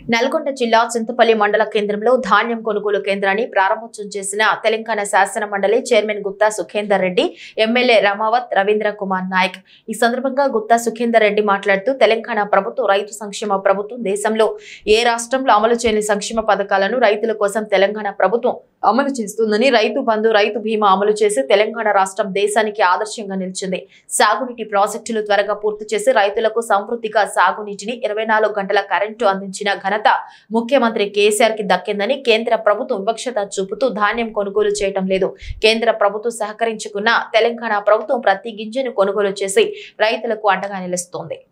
నల్గొండ జిల్లా చింతపల్లి మండల కేంద్రంలో ధాన్యం కొనుగోలు కేంద్రాన్ని ప్రారంభోత్సవం చేసిన తెలంగాణ శాసన మండలి చైర్మన్ గుత్తా సుఖేందర్ రెడ్డి ఎమ్మెల్యే రమావత్ రవీంద్ర కుమార్ నాయక్ ఈ సందర్భంగా గుత్తా సుఖేందర్ రెడ్డి మాట్లాడుతూ తెలంగాణ ప్రభుత్వం రైతు సంక్షేమ ప్రభుత్వం దేశంలో ఏ రాష్ట్రంలో అమలు చేయని సంక్షేమ పథకాలను రైతుల కోసం తెలంగాణ ప్రభుత్వం అమలు చేస్తుందని రైతు బంధు రైతు బీమా అమలు చేసి తెలంగాణ రాష్ట్రం దేశానికి ఆదర్శంగా నిలిచింది సాగునీటి ప్రాజెక్టులు త్వరగా పూర్తి చేసి రైతులకు సమృద్ధిగా సాగునీటిని ఇరవై నాలుగు గంటల కరెంటు అందించిన ఘనత ముఖ్యమంత్రి కేసీఆర్ కి దక్కిందని కేంద్ర ప్రభుత్వం వివక్షత చూపుతూ ధాన్యం కొనుగోలు చేయటం లేదు కేంద్ర ప్రభుత్వం సహకరించుకున్న తెలంగాణ ప్రభుత్వం ప్రతి గింజను కొనుగోలు చేసి రైతులకు అండగా నిలుస్తోంది